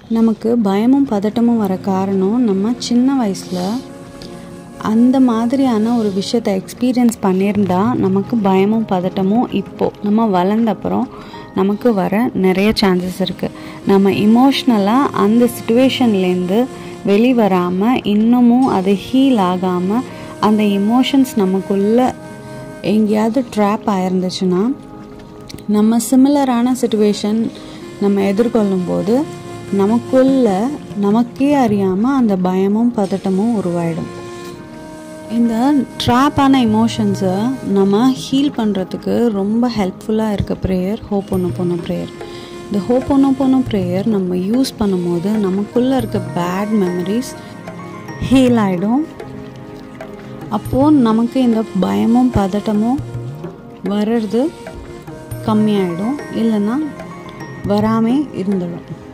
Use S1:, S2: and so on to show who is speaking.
S1: நமக்கு பயமும் பதட்டமும் வர காரணம் நம்ம சின்ன வயசில் அந்த மாதிரியான ஒரு விஷயத்தை எக்ஸ்பீரியன்ஸ் பண்ணியிருந்தா நமக்கு பயமும் பதட்டமும் இப்போது நம்ம வளர்ந்த அப்புறம் நமக்கு வர நிறைய சான்சஸ் இருக்குது நம்ம இமோஷ்னலாக அந்த சுச்சுவேஷன்லேருந்து வெளிவராமல் இன்னமும் அது ஹீல் ஆகாமல் அந்த இமோஷன்ஸ் நமக்குள்ளே எங்கேயாவது ட்ராப் ஆயிருந்துச்சுன்னா நம்ம சிமிலரான சுச்சுவேஷன் நம்ம எதிர்கொள்ளும் போது நமக்குள்ள நமக்கே அறியாமல் அந்த பயமும் பதட்டமும் உருவாயிடும் இந்த ட்ராப்பான இமோஷன்ஸை நம்ம ஹீல் பண்ணுறதுக்கு ரொம்ப ஹெல்ப்ஃபுல்லாக இருக்க ப்ரேயர் ஹோப் ஒன்று போன ப்ரேயர் இந்த ஹோப் ஒன்று போன ப்ரேயர் நம்ம யூஸ் பண்ணும்போது நமக்குள்ளே இருக்க பேட் மெமரிஸ் ஹீல் ஆகிடும் அப்போது நமக்கு இந்த பயமும் பதட்டமும் வர்றது கம்மியாயிடும் இல்லைன்னா வராமே இருந்துடும்